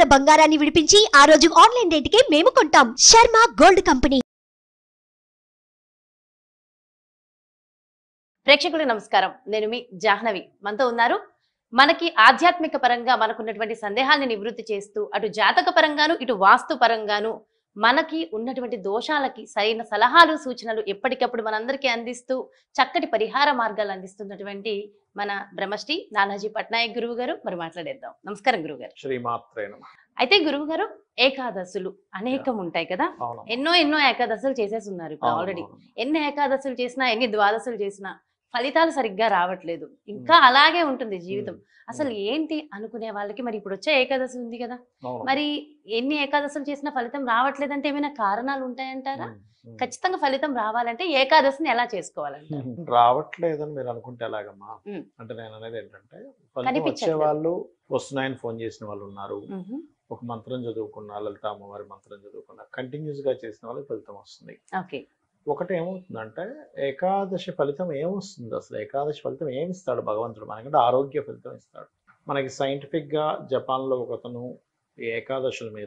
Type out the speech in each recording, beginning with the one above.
ఉన్న బంగారాన్ని విడిపించి ఆ రోజు ఆన్లైన్ రేటుకే మేము కొంటాం శర్మ గోల్డ్ కంపెనీ ప్రేక్షకులకు నమస్కారం నేను మీ జాహ్నవి మనతో ఉన్నారు మనకి ఆధ్యాత్మిక పరంగా మనకున్నటువంటి సందేహాల్ని నివృత్తి చేస్తూ అటు జాతక పరంగాను ఇటు వాస్తు పరంగాను మనకి ఉన్నటువంటి దోషాలకి సరైన సలహాలు సూచనలు ఎప్పటికప్పుడు మనందరికీ అందిస్తూ చక్కటి పరిహార మార్గాలు అందిస్తున్నటువంటి మన బ్రహ్మశ్రీ నానాజీ పట్నాయక్ గురువు గారు మరి మాట్లాడేద్దాం నమస్కారం గురువు గారు శ్రీమాత్రే నమ అయితే గురువు గారు ఏకాదశులు అనేకం ఉంటాయి కదా అవును ఎన్నో ఎన్నో ఏకాదశులు చేసేసి ఉన్నారు ఇప్పుడు అవును, ఆల్రెడీ అవును. ఎన్ని ఏకాదశులు చేసినా ఎన్ని ద్వాదశులు చేసినా ఫలితాలు సరిగ్గా రావట్లేదు ఇంకా అలాగే ఉంటుంది జీవితం అసలు ఏంటి అనుకునే వాళ్ళకి మరి ఇప్పుడు వచ్చే ఏకాదశి ఉంది కదా అవును. మరి ఎన్ని ఏకాదశులు చేసినా ఫలితం రావట్లేదంటే ఏమైనా కారణాలు ఉంటాయంటారా ఉమ్, ఉమ్. ఖచ్చితంగా ఫలితం రావాలంటే ఏకాదశిని ఎలా చేసుకోవాలంటారు రావట్లేదని మీరు అనుకుంటే ఎలాగమ్మా ఉమ్. అంటే నేను అనేది ఏంటంటే ఫలితం కనిపించట్లేదు. వచ్చే వాళ్ళు వస్తున్నాయని ఫోన్ చేసిన వాళ్ళు ఉన్నారు మ్హూ. ఒక మంత్రం చదువుకున్న లలిత అమ్మవారి మంత్రం చదువుకున్న కంటిన్యూస్ గా చేసిన వాళ్ళకి ఫలితం వస్తుంది ఓకే ఒకటి ఏమవుతుందంటే ఏకాదశి ఫలితం ఏమొస్తుంది అసలు ఏకాదశి ఫలితం ఏమి ఇస్తాడు భగవంతుడు మనకంటే ఆరోగ్య ఫలితం ఇస్తాడు మనకి సైంటిఫిక్ గా జపాన్ లో ఒకతను ఈ ఏకాదశుల మీద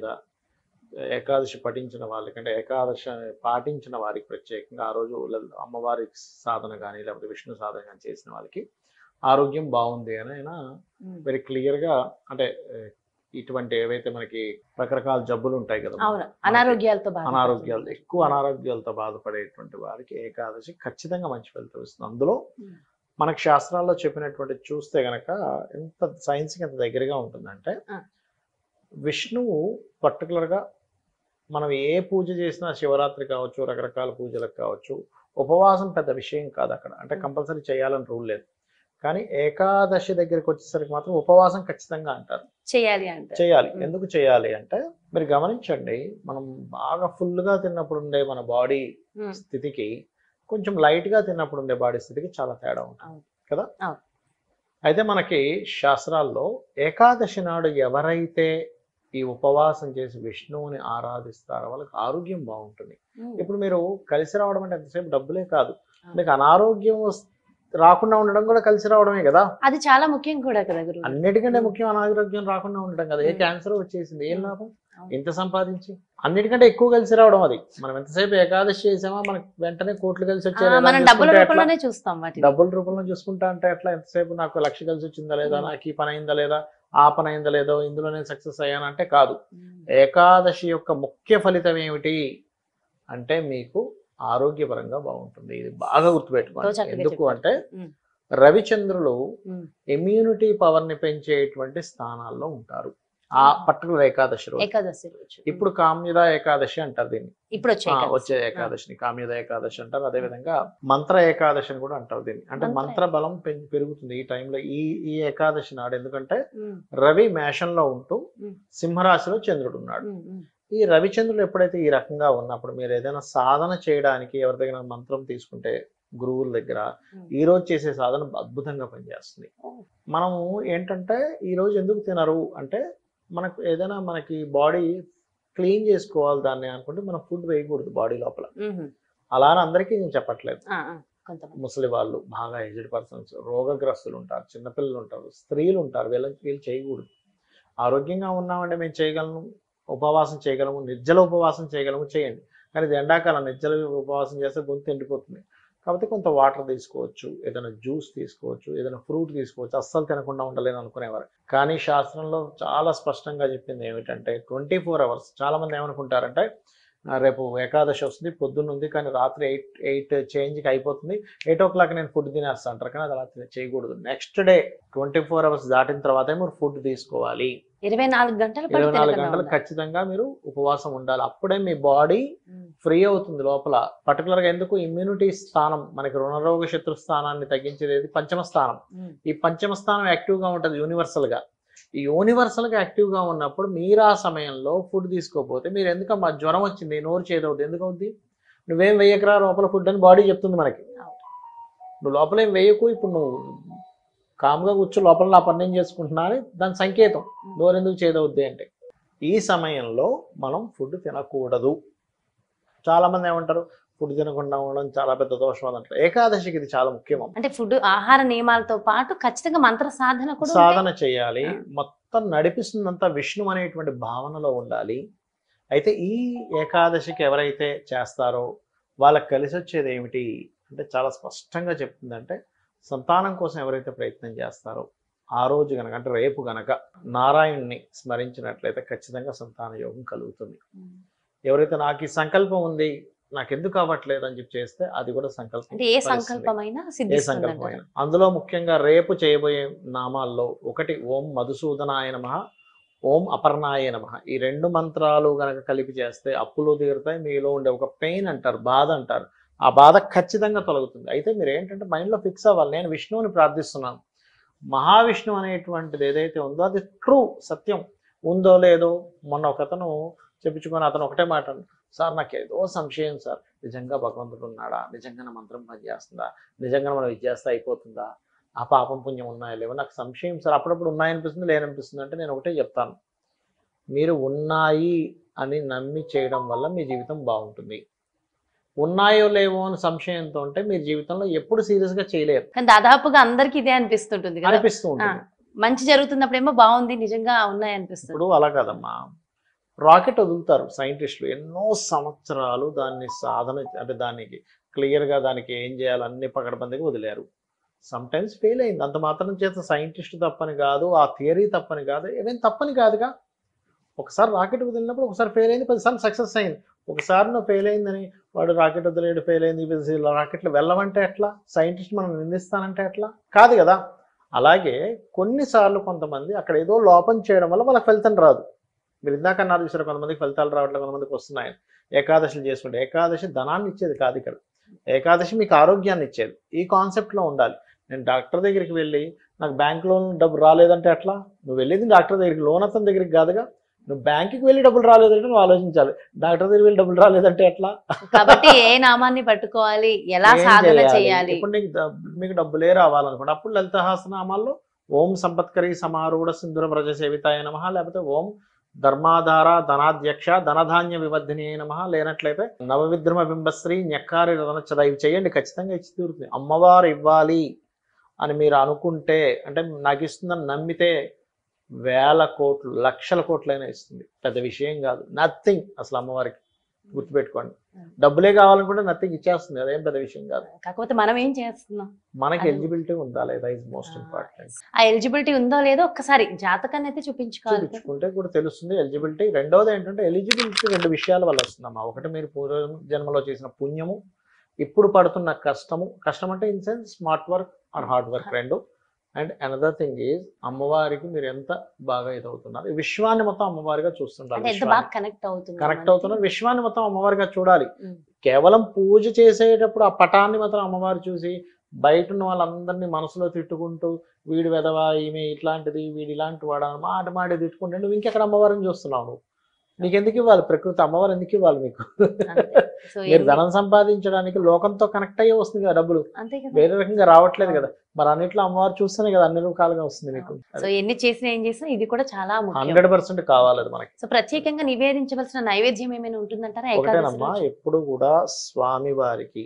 ఏకాదశి పఠించిన వాళ్ళకంటే ఏకాదశి పాటించిన వారికి ప్రత్యేకంగా ఆ రోజు లలిత అమ్మవారి సాధన కానీ లేకపోతే విష్ణు సాధన కానీ చేసిన వాళ్ళకి ఆరోగ్యం బాగుంది అని ఆయన ఉమ్. వెరీ క్లియర్ గా అంటే ఏ, ఇటువంటి ఏవైతే మనకి రకరకాల జబ్బులు ఉంటాయి కదా అవును అనారోగ్యాలతో బాధ అనారోగ్యాలు ఎక్కువ అనారోగ్యాలతో బాధపడేటువంటి వారికి ఏకాదశి ఖచ్చితంగా మంచి ఫలితం ఇస్తుంది అందులో ఉమ్. మనకి శాస్త్రాల్లో చెప్పినటువంటి చూస్తే గనక ఎంత సైన్స్కి ఎంత దగ్గరగా ఉంటుందంటే ఆ. విష్ణువు పర్టికులర్గా మనం ఏ పూజ చేసినా శివరాత్రి కావచ్చు రకరకాల పూజలకు కావచ్చు ఉపవాసం పెద్ద విషయం కాదు అక్కడ అంటే ఉమ్. కంపల్సరీ చేయాలని రూల్ లేదు కానీ ఏకాదశి దగ్గరికి వచ్చేసరికి మాత్రం ఉపవాసం ఖచ్చితంగా అంటారు చేయాలి అంటారు చేయాలి ఉమ్. ఎందుకు చేయాలి అంటే మీరు గమనించండి మనం బాగా ఫుల్గా తిన్నప్పుడు ఉండే మన బాడీ ఉమ్. స్థితికి కొంచెం లైట్ గా తిన్నప్పుడు ఉండే బాడీ స్థితికి చాలా తేడా ఉంటుంది అవును. కదా అవును. అయితే మనకి శాస్త్రాల్లో ఏకాదశి నాడు ఎవరైతే ఈ ఉపవాసం చేసి విష్ణువుని ఆరాధిస్తారో వాళ్ళకి ఆరోగ్యం బాగుంటుంది ఉమ్. ఇప్పుడు మీరు కలిసి రావడం అంటే ఎంతసేపు డబ్బులే కాదు అవును. మీకు అనారోగ్యం వస్- రాకుండా ఉండడం కూడా కలిసి రావడమే కదా అది చాలా ముఖ్యం కూడా కదా గురువు అన్నిటికంటే ఉమ్. ముఖ్యం అనారోగ్యం రాకుండా ఉండడం కదా ఏ ఉమ్. క్యాన్సర్ వచ్చేసింది ఏం ఉమ్. లాభం అవును. ఎంత సంపాదించి అన్నిటికంటే ఎక్కువ కలిసి రావడం అది మనం ఎంతసేపు ఏకాదశి చేసామా మనకి వెంటనే కోట్లు కలిసి ఆ, వచ్చాయి లేదా మనం అని డబ్బుల చూసుకుంటే ఎట్లా? రూపంలోనే చూస్తాం వాటిని డబ్బుల రూపంలో చూసుకుంటా అంటే ఎట్లా ఎంతసేపు నాకు లక్ష కలిసి వచ్చిందా లేదా ఉమ్. నాకు ఈ పని అయిందా లేదా ఆ పని అయిందా లేదో ఇందులో నేను సక్సెస్ అయ్యానంటే కాదు ఉమ్. ఏకాదశి యొక్క ముఖ్య ఫలితం ఏమిటి అంటే మీకు ఆరోగ్యపరంగా బాగుంటుంది ఇది బాగా ఎంతో గుర్తుపెట్టుకోండి చక్కగా ఎందుకు చెప్పారు. అంటే ఉమ్. రవిచంద్రులు ఉమ్. ఇమ్యూనిటీ పవర్ ని పెంచేటువంటి స్థానాల్లో ఉంటారు ఆ ఉమ్. పర్టికులర్ ఏకాదశి రోజు ఏకాదశి రోజు ఇప్పుడు కామ్యద ఏకాదశి అంటారు దీన్ని ఇప్పుడు వచ్చే ఆ, ఏకాదశి. వచ్చే ఏకాదశిని కామ్యద ఏకాదశి అంటారు అదే విధంగా మంత్ర ఏకాదశి అని కూడా అంటారు దీన్ని అంటే మంత్ర మంత్ర బలం పెం- పెరుగుతుంది ఈ టైంలో ఈ ఈ ఏకాదశి నాడు ఎందుకంటే ఉమ్, రవి మేషంలో ఉంటూ ఉమ్. సింహరాశిలో చంద్రుడు ఉన్నాడు ఉమ్, ఉమ్. ఈ రవిచంద్రుడు ఎప్పుడైతే ఈ రకంగా ఉన్నప్పుడు మీరు ఏదైనా సాధన చేయడానికి ఎవరి దగ్గర మంత్రం తీసుకుంటే గురువుల దగ్గర ఉమ్. ఈ రోజు చేసే సాధన అద్భుతంగా పనిచేస్తుంది ఓ. మనము ఏంటంటే ఈ రోజు ఎందుకు తినరు అంటే మనకు ఏదైనా మనకి బాడీ క్లీన్ చేసుకోవాలి దాన్ని అనుకుంటే మనం ఫుడ్ వేయకూడదు బాడీ లోపల ఉమ్, అలా అని అందరికీ నేను చెప్పట్లేదు ఆ, ఆ, కొంతమంది ముసలి వాళ్ళు బాగా ఏజ్డ్ పర్సన్స్ రోగగ్రస్తులు ఉంటారు చిన్నపిల్లలు ఉంటారు స్త్రీలు ఉంటారు వీళ్ళకి వీళ్ళు చేయకూడదు ఆరోగ్యంగా ఉన్నామంటే మేము చేయగలము ఉపవాసం చేయగలము నిర్జల ఉపవాసం చేయగలము చేయండి కానీ ఇది ఎండాకాలం నిర్జల ఉపవాసం చేస్తే గొంతు ఎండిపోతుంది కాబట్టి కొంత వాటర్ తీసుకోవచ్చు ఏదైనా జ్యూస్ తీసుకోవచ్చు ఏదైనా ఫ్రూట్ తీసుకోవచ్చు అస్సలు తినకుండా ఉండలేను అనుకునేవారు కానీ శాస్త్రంలో చాలా స్పష్టంగా చెప్పింది ఏమిటంటే ట్వంటీ ఫోర్ అవర్స్ చాలా మంది ఏమనుకుంటారంటే "ఆ, రేపు ఏకాదశి వస్తుంది పొద్దున్న ఉంది కానీ రాత్రి ఎయిట్ ఎయిట్ చేంజ్కి అయిపోతుంది ఎయిట్ ఓ క్లాక్ నేను ఫుడ్ తినేస్తా అంటారు కానీ అది అలా తినే- చేయకూడదు next day twenty four hours దాటిన తర్వాతే మీరు ఫుడ్ తీసుకోవాలి ఇరవై నాలుగు గంటల పాటు ఇరవై నాలుగు తినకుండా గంటలు ఉండాలి. ఖచ్చితంగా మీరు ఉపవాసం ఉండాలి అప్పుడే మీ బాడీ ఉమ్, ఫ్రీ అవుతుంది లోపల పర్టికులర్ గా ఎందుకు ఇమ్యూనిటీ స్థానం మనకి రుణరోగ శత్రు స్థానాన్ని తగ్గించేది ఏది? పంచమ స్థానం ఉమ్, ఈ పంచమ స్థానం యాక్టివ్ గా ఉంటుంది యూనివర్సల్ గా ఈ యూనివర్సల్ గా యాక్టివ్ గా ఉన్నప్పుడు మీరు ఆ సమయంలో ఫుడ్ తీసుకోకపోతే మీరు ఎందుకమ్మా జ్వరం వచ్చింది నోరు చేదవుద్ది ఎందుకు అవుద్ది నువ్వేం వెయ్యకరా లోపల ఫుడ్ అని బాడీ చెప్తుంది మనకి నువ్వు లోపల ఏం వేయకు ఇప్పుడు నువ్వు కామ్గా కూర్చో లోపల నా పని నేను చేసుకుంటున్నా అని దాని సంకేతం నోరు ఎందుకు చేదవుద్ది అంటే ఈ సమయంలో మనం ఫుడ్ తినకూడదు చాలా మంది ఏమంటారు ఫుడ్ తినకుండా ఉండడం చాలా పెద్ద దోషం అదంటారు ఏకాదశికి ఇది చాలా ముఖ్యం అమ్మ. అంటే ఫుడ్ ఆహార నియమాలతో పాటు ఖచ్చితంగా మంత్ర సాధన కూడా ఉంటే- సాధన చేయాలి ఆ. మొత్తం నడిపిస్తుందంతా విష్ణు అనేటువంటి భావనలో ఉండాలి అయితే ఈ ఏకాదశికి ఎవరైతే చేస్తారో వాళ్ళకి కలిసి వచ్చేది ఏమిటి అంటే చాలా స్పష్టంగా చెప్తుందంటే సంతానం కోసం ఎవరైతే ప్రయత్నం చేస్తారో ఆ రోజు గనక అంటే రేపు గనక నారాయణ్ణి స్మరించినట్లయితే ఖచ్చితంగా సంతాన యోగం కలుగుతుంది ఎవరైతే నాకు ఈ సంకల్పం ఉంది నాకు ఎందుకు అవ్వట్లేదు అని చెప్పి చేస్తే అది కూడా సంకల్పం అంటే ఏ ఫలిస్తుంది. సంకల్పమైనా ఏ సిద్ధిస్తుంది సంకల్పమైన అందులో ముఖ్యంగా రేపు చేయబోయే నామాల్లో ఒకటి ఓం మధుసూదనాయ నమ ఓం అపర్ణాయ నమ ఈ రెండు మంత్రాలు గనక కలిపి చేస్తే అప్పులు తీరుతాయి మీలో ఉండే ఒక పెయిన్ అంటారు బాధ అంటారు ఆ బాధ ఖచ్చితంగా తొలగుతుంది అయితే మీరు ఏంటంటే మైండ్లో ఫిక్స్ అవ్వాలి నేను విష్ణువుని ప్రార్థిస్తున్నాను మహావిష్ణు అనేటువంటిది ఏదైతే ఉందో అది ట్రూ సత్యం ఉందో లేదో మొన్న ఒక అతను చెప్పించుకొని అతను ఒకటే మాట అన్నాడు, సార్ నాకు ఏదో సంశయం సార్ నిజంగా భగవంతుడు ఉన్నాడా నిజంగా నా మంత్రం పనిచేస్తుందా నిజంగా మనం ఇది చేస్తే అయిపోతుందా ఆ పాపం పుణ్యం ఉన్నాయా లేవో నాకు సంశయం సార్ అప్పుడప్పుడు ఉన్నాయనిపిస్తుంది లేననిపిస్తుంది అంటే నేను ఒకటే చెప్తాను మీరు ఉన్నాయి అని నమ్మి చేయడం వల్ల మీ జీవితం బాగుంటుంది ఉన్నాయో లేవో అని సంశయంతో ఉంటే మీ జీవితంలో ఎప్పుడు సీరియస్గా చేయలేరు కానీ దాదాపుగా అందరికి ఇదే అనిపిస్తుంటుంది కదా అనిపిస్తూ ఉంటుంది మంచి జరుగుతున్నప్పుడేమో బాగుంది నిజంగా ఉన్నాయి అనిపిస్తుంది ఇప్పుడు అలా కదమ్మా రాకెట్ వదులుతారు సైంటిస్టులు ఎన్నో సంవత్సరాలు దాన్ని సాధన అంటే దానికి క్లియర్గా దానికి ఏం చేయాలి అన్ని పకడబందిగా వదిలేరు సమ్ టైమ్స్ ఫెయిల్ అయింది అంత మాత్రం చేత సైంటిస్ట్ తప్పని కాదు ఆ థియరీ తప్పని కాదు ఏమేం తప్పని కాదుగా ఒకసారి రాకెట్ వదిలినప్పుడు ఒకసారి ఫెయిల్ అయింది పదిసార్లు సక్సెస్ అయింది ఒకసారి నువ్వు ఫెయిల్ అయిందని వాడు రాకెట్ వదిలేడు ఫెయిల్ అయింది ఇది రాకెట్లు వెళ్ళమంటే ఎట్లా సైంటిస్ట్ మనం నిందిస్తానంటే ఎట్లా కాదు కదా అలాగే కొన్నిసార్లు కొంతమంది అక్కడ ఏదో లోపం చేయడం వల్ల వాళ్ళకి ఫలితం రాదు మీరు ఇందాక అన్నారు చూసారు కొంతమందికి ఫలితాలు రావట్లేదు కొంతమందికి వస్తున్నాయి ఏకాదశిలు చేసుకుంటే ఏకాదశి ధనాన్ని ఇచ్చేది కాదు ఇక్కడ ఏకాదశి మీకు ఆరోగ్యాన్ని ఇచ్చేది ఈ కాన్సెప్ట్లో ఉండాలి నేను డాక్టర్ దగ్గరికి వెళ్ళి నాకు బ్యాంక్ లోన్ డబ్బు రాలేదంటే ఎట్లా నువ్వు వెళ్ళేది డాక్టర్ దగ్గరికి లోన్ అతని దగ్గరికి కాదుగా నువ్వు బ్యాంకుకి వెళ్ళి డబ్బులు రాలేదంటే నువ్వు ఆలోచించాలి డాక్టర్ దగ్గరికి వెళ్ళి డబ్బులు రాలేదంటే ఎట్లా కాబట్టి ఏ నామాన్ని పట్టుకోవాలి ఎలా ఏం సాధన చేయాలి ఇప్పుడు నీకు డబ్- మీకు డబ్బులే రావాలనుకోండి అప్పుడు లలితహాసనామాల్లో ఓం సంపత్కరి సమారూఢ సింధుర వ్రజ సేవితాయ నమ లేకపోతే ఓం ధర్మాధార ధనాధ్యక్ష ధనధాన్య వివర్ధిని నమ లేనట్లయితే నవవిద్రమ బింబశ్రీ నెక్కారి రదనచ్చద ఇవి చేయండి ఖచ్చితంగా ఇచ్చి తీరుతుంది అమ్మవారు ఇవ్వాలి అని మీరు అనుకుంటే అంటే నాకు ఇస్తుందని నమ్మితే వేల కోట్లు లక్షల కోట్లైనా ఇస్తుంది పెద్ద విషయం కాదు నథింగ్ అసలు అమ్మవారికి గుర్తుపెట్టుకోండి డబ్బులే కావాలనుకుంటే నథింగ్ ఇచ్చేస్తుంది అదేం పెద్ద విషయం కాదు కాకపోతే మనం ఏం చేస్తున్నాం మనకి అది- ఎలిజిబిలిటీ ఉందా లేదా ఇస్ మోస్ట్ ఆ, ఇంపార్టెంట్ ఆ ఎలిజిబిలిటీ ఉందో లేదో ఒక్కసారి జాతకాన్ని అయితే చూపించుకోవాలి కదా. చూపించుకుంటే కూడా తెలుస్తుంది ఎలిజిబిలిటీ రెండోది ఏంటంటే ఎలిజిబిలిటీ రెండు విషయాల వల్ల వస్తుందమ్మా ఒకటి మీరు పూర్వ జన్మలో చేసిన పుణ్యము ఇప్పుడు పడుతున్న కష్టము కష్టం అంటే in sense smart work or hard work రెండు అండ్ అనదర్ థింగ్ ఈజ్ అమ్మవారికి మీరు ఎంత బాగా ఇదవుతున్నారు ఈ విశ్వాన్ని మొత్తం అమ్మవారిగా అంటే చూస్తుంటారు ఎంత బాగా కనెక్ట్ అవుతుంది కనెక్ట్ మనకి. అవుతున్నారు విశ్వాన్ని మొత్తం అమ్మవారిగా చూడాలి ఉమ్. కేవలం పూజ చేసేటప్పుడు ఆ పటాన్ని మాత్రం అమ్మవారు చూసి బయట ఉన్న వాళ్ళందరినీ మనసులో తిట్టుకుంటూ వీడి వెదవా ఈమె ఇట్లాంటిది వీడి ఇలాంటి వాడు అని మాట మాట తిట్టుకుంటే నువ్వు ఇంకెక్కడ అమ్మవారిని చూస్తున్నావు నువ్వు నీకెందుకు ఇవ్వాలి ప్రకృతి అమ్మవారు ఎందుకు ఇవ్వాలి మీకు అంతే. సో మీరు ఎన్ని- ధనం సంపాదించడానికి లోకంతో కనెక్ట్ అయ్యే వస్తుంది కదా డబ్బులు అంతే కదా వేరే రకంగా రావట్లేదు కదా మరి అన్నిట్లో అమ్మవారు చూస్తేనే కదా అన్ని రకాలుగా వస్తుంది మీకు సో ఎన్ని చేసినా ఏం చేసినా ఇది కూడా చాలా ముఖ్యం హండ్రెడ్ పర్సెంట్ కావాలి అది మనకి సో ప్రత్యేకంగా నివేదించవలసిన నైవేద్యం ఏమైనా ఉంటుందంటారా ఏకాదశి ఒకటేనమ్మా రోజు? ఎప్పుడు కూడా స్వామి వారికి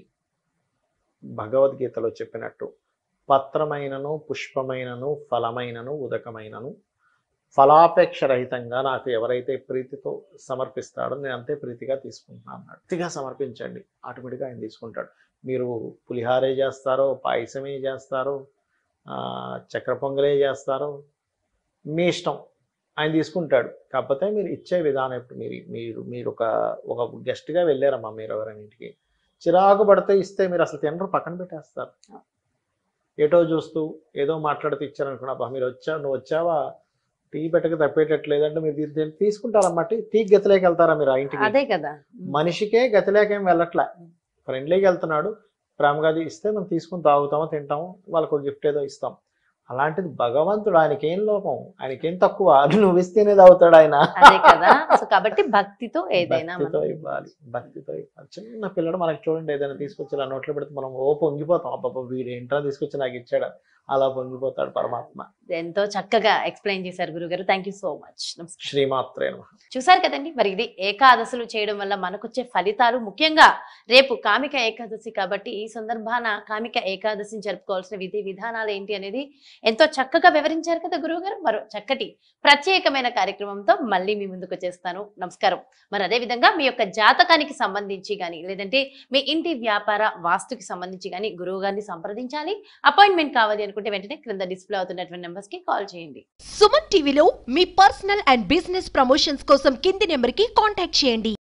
భగవద్గీతలో చెప్పినట్టు పత్రమైనను పుష్పమైనను ఫలమైనను ఉదకమైనను ఫలాపేక్ష రహితంగా నాకు ఎవరైతే ప్రీతితో సమర్పిస్తాడో నేను అంతే ప్రీతిగా తీసుకుంటున్నాను అన్నాడు ప్రీతిగా సమర్పించండి ఆటోమేటిక్గా ఆయన తీసుకుంటాడు మీరు పులిహారే చేస్తారో పాయసమే చేస్తారో ఆ, చక్కెర పొంగలే చేస్తారో మీ ఇష్టం ఆయన తీసుకుంటాడు కాకపోతే మీరు ఇచ్చే విధానం ఇప్పుడు మీరు మీరు మీరు ఒక ఒక గెస్ట్గా వెళ్ళారమ్మా మీరు ఎవరైనా ఇంటికి చిరాకు పడితే ఇస్తే మీరు అసలు తినరు పక్కన పెట్టేస్తారు ఏటో చూస్తూ ఏదో మాట్లాడితే ఇచ్చారనుకున్నా అబ్బా మీరు వచ్చా నువ్వు వచ్చావా టీ పెట్టక తప్పేటట్లేదంటే మీరు తీ- తీసుకుంటారమ్మా టీ టీకి గతిలోకి వెళ్తారా మీరు ఆ ఇంటికి అదే కదా మనిషికే గతిలేకేం వెళ్ళట్లే ఫ్రెండ్లీగా వెళ్తున్నాడు ప్రేమగా అది ఇస్తే మనం తీసుకుని తాగుతామో తింటాము వాళ్ళకు ఒక గిఫ్ట్ ఏదో ఇస్తాం అలాంటిది భగవంతుడు ఆయనకేం లోపం ఆయనకేం తక్కువ అది నువ్వు ఇస్తేనే తాగుతాడు ఆయన అదే కదా సో కాబట్టి భక్తితో ఏదైనా భక్తితో మనం ఇవ్వాలి భక్తితో ఇవ్వాలి చిన్న పిల్లడు మనకి చూడండి ఏదైనా తీసుకొచ్చి ఇలా నోట్లో పెడితే మనం ఓ పొంగిపోతాం అబ్బాబా వీడు ఏంట్రా తీసుకొచ్చి నాకు ఇచ్చాడు అలా పొంగిపోతాడు పరమాత్మ ఎంతో చక్కగా ఎక్స్ప్లెయిన్ చేశారు గురుగారు థ్యాంక్ యూ సో మచ్ నమస్కారం శ్రీమాత్రే నమః. చూసారు కదండి మరి ఇది ఏకాదశులు చేయడం వల్ల మనకొచ్చే ఫలితాలు ముఖ్యంగా రేపు కామిక ఏకాదశి కాబట్టి ఈ సందర్భాన కామిక ఏకాదశిని జరుపుకోవాల్సిన విధి విధానాలు ఏంటి అనేది ఎంతో చక్కగా వివరించారు కదా గురువు గారు మరో చక్కటి ప్రత్యేకమైన కార్యక్రమంతో మళ్ళీ మీ ముందుకు వచ్చేస్తాను నమస్కారం మరి అదే విధంగా మీ యొక్క జాతకానికి సంబంధించి కానీ లేదంటే మీ ఇంటి వ్యాపార వాస్తుకి సంబంధించి కానీ గురువు గారిని సంప్రదించాలి అపాయింట్మెంట్ కావాలి అనుకుంటే వెంటనే క్రింద డిస్ప్లే అవుతున్నటువంటి నెంబర్స్ కి కాల్ చేయండి సుమన్ టీవీలో మీ పర్సనల్ అండ్ బిజినెస్ ప్రమోషన్స్ కోసం కింది నెంబర్ కి కాంటాక్ట్ చేయండి